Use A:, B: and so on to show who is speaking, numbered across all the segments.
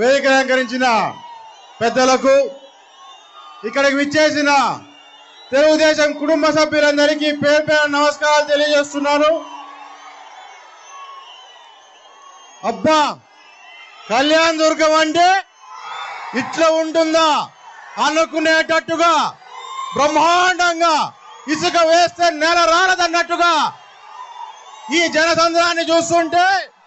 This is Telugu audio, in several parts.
A: వేదిక అలంకరించిన పెద్దలకు ఇక్కడికి విచ్చేసిన తెలుగుదేశం కుటుంబ సభ్యులందరికీ పేరు పేరు నమస్కారాలు తెలియజేస్తున్నాను అబ్బా కళ్యాణ్ దుర్గం అంటే ఇట్లా ఉంటుందా అనుకునేటట్టుగా బ్రహ్మాండంగా ఇసుక వేస్తే నెల రాలదన్నట్టుగా ఈ జనసంద్రాన్ని చూస్తుంటే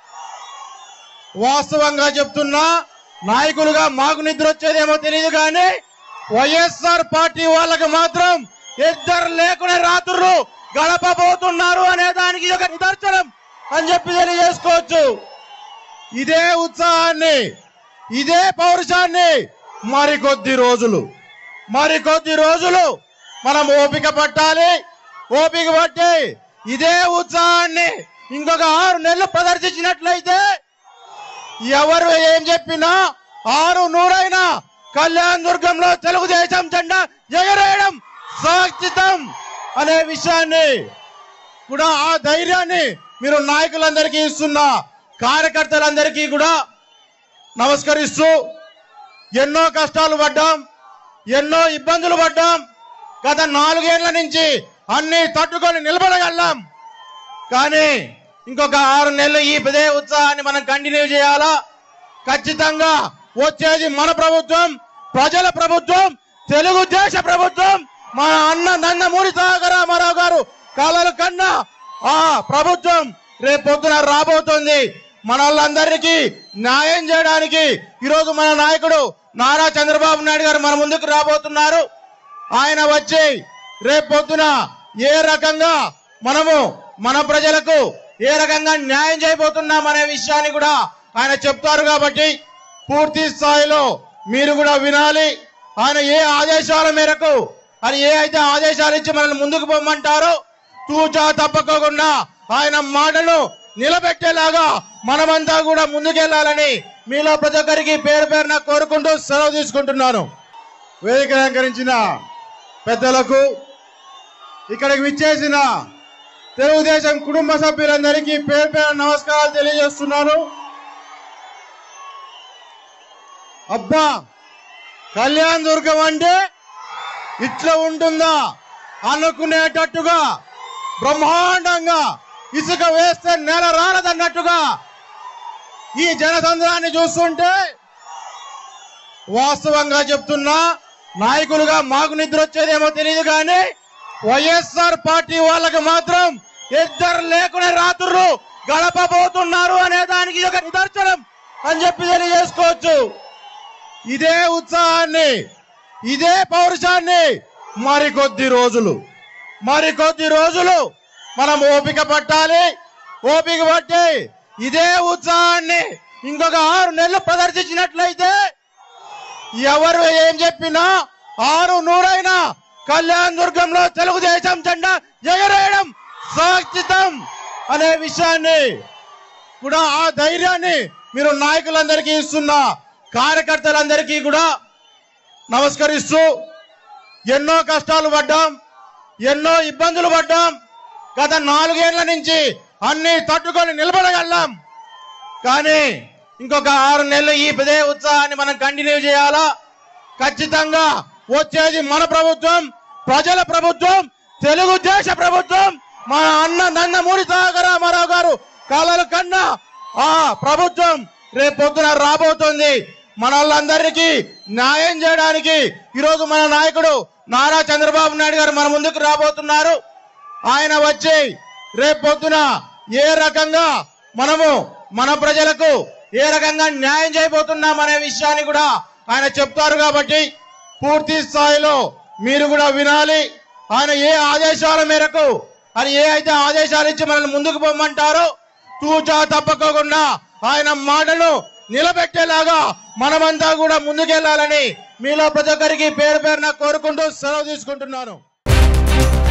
A: వాస్తవంగా చెప్తున్నా నాయకులుగా మాకు నిద్ర వచ్చేదేమో తెలియదు కానీ వైఎస్ఆర్ పార్టీ వాళ్ళకి మాత్రం ఇద్దరు లేకునే రాత్రులు గడపబోతున్నారు అనే దానికి ఇది ఒక నిదర్శనం అని చెప్పి తెలియజేసుకోవచ్చు ఇదే ఉత్సాహాన్ని ఇదే పౌరుషాన్ని మరికొద్ది రోజులు మరికొద్ది రోజులు మనం ఓపిక పట్టాలి ఓపిక పట్టి ఇదే ఉత్సాహాన్ని ఇంకొక ఆరు నెలలు ప్రదర్శించినట్లయితే ఎవరు ఏం చెప్పినా ఆరు నూరైనా కళ్యాణ్ దుర్గంలో తెలుగుదేశం జెండా ఎగరేయడం సాక్షితం అనే విషయాన్ని కూడా ఆ ధైర్యాన్ని మీరు నాయకులందరికీ ఇస్తున్న కార్యకర్తలందరికీ కూడా నమస్కరిస్తూ ఎన్నో కష్టాలు పడ్డాం ఎన్నో ఇబ్బందులు పడ్డాం గత నాలుగేళ్ల నుంచి అన్ని తట్టుకొని నిలబడగలం కానీ ఇంకొక ఆరు నెలలు ఈ ఇదే ఉత్సాహాన్ని మనం కంటిన్యూ చేయాలా ఖచ్చితంగా వచ్చేది మన ప్రభుత్వం ప్రజల ప్రభుత్వం తెలుగుదేశ ప్రభుత్వం మన అన్న నందమూరి తారక రామారావు గారు కలలు కన్నా ఆ ప్రభుత్వం రేపు పొద్దున రాబోతోంది మన వాళ్ళందరికీ న్యాయం చేయడానికి ఈరోజు మన నాయకుడు నారా చంద్రబాబు నాయుడు గారు మన ముందుకు రాబోతున్నారు ఆయన వచ్చి రేపు పొద్దున ఏ రకంగా మనము మన ప్రజలకు ఏ రకంగా న్యాయం చేయబోతున్నాం అనే విషయాన్ని కూడా ఆయన చెప్తారు కాబట్టి పూర్తి స్థాయిలో మీరు కూడా వినాలి ఆయన ఏ ఆదేశాల మేరకు అని ఏ అయితే ఆదేశాలు ఇచ్చి మనల్ని ముందుకు పొమ్మంటారో తూచా తప్పకోకుండా ఆయన మాటను నిలబెట్టేలాగా మనమంతా కూడా ముందుకెళ్లాలని మీలో ప్రతి ఒక్కరికి పేరు పేరున కోరుకుంటూ సెలవు తీసుకుంటున్నాను వేదిక అలంకరించిన పెద్దలకు ఇక్కడికి విచ్చేసిన తెలుగుదేశం కుటుంబ సభ్యులందరికీ పేరు పేరు నమస్కారాలు తెలియజేస్తున్నాను అబ్బా కళ్యాణ్ దుర్గం అంటే ఇట్లా ఉంటుందా అనుకునేటట్టుగా బ్రహ్మాండంగా ఇసుక వేస్తే నెల రాలదన్నట్టుగా ఈ జనసంద్రాన్ని చూస్తుంటే వాస్తవంగా చెప్తున్నా నాయకులుగా మాకు నిద్ర వచ్చేదేమో తెలియదు కానీ వైఎస్ఆర్ పార్టీ వాళ్ళకి మాత్రం ఇద్దరు లేకునే రాత్రులు గడపబోతున్నారు అనే దానికి ఇది ఒక నిదర్శనం అని చెప్పి తెలియజేసుకోవచ్చు ఇదే ఉత్సాహాన్ని ఇదే పౌరుషాన్ని మరికొద్ది రోజులు మరికొద్ది రోజులు మనం ఓపిక పట్టాలి ఓపిక పట్టి ఇదే ఉత్సాహాన్ని ఇంకొక ఆరు నెలలు ప్రదర్శించినట్లయితే ఎవరు ఏం చెప్పినా ఆరు నూరైనా కళ్యాణ్ దుర్గంలో తెలుగుదేశం జెండా ఎగరేయడం సాక్షితం అనే విషయాన్ని కూడా ఆ ధైర్యాన్ని మీరు నాయకులందరికీ ఇస్తున్న కార్యకర్తలందరికీ కూడా నమస్కరిస్తూ ఎన్నో కష్టాలు పడ్డాం ఎన్నో ఇబ్బందులు పడ్డాం గత నాలుగేళ్ల నుంచి అన్ని తట్టుకొని నిలబడగలం కానీ ఇంకొక ఆరు నెలలు ఈ ఇదే ఉత్సాహాన్ని మనం కంటిన్యూ చేయాలా ఖచ్చితంగా వచ్చేది మన ప్రభుత్వం ప్రజల ప్రభుత్వం తెలుగుదేశ ప్రభుత్వం మన అన్న నందమూరి తారక రామారావు గారు కలలు కన్నా ఆ ప్రభుత్వం రేపు పొద్దున రాబోతోంది మన వాళ్ళందరికీ న్యాయం చేయడానికి ఈరోజు మన నాయకుడు నారా చంద్రబాబు నాయుడు గారు మన ముందుకు రాబోతున్నారు ఆయన వచ్చి రేపు పొద్దున ఏ రకంగా మనము మన ప్రజలకు ఏ రకంగా న్యాయం చేయబోతున్నాం అనే విషయాన్ని కూడా ఆయన చెప్తారు కాబట్టి పూర్తి స్థాయిలో మీరు కూడా వినాలి ఆయన ఏ ఆదేశాల మేరకు అని ఏ అయితే ఆదేశాలు ఇచ్చి మనల్ని ముందుకు పొమ్మంటారో తూచా తప్పకోకుండా ఆయన మాటను నిలబెట్టేలాగా మనమంతా కూడా ముందుకెళ్లాలని మీలో ప్రతి ఒక్కరికి పేరు పేరున కోరుకుంటూ సెలవు తీసుకుంటున్నాను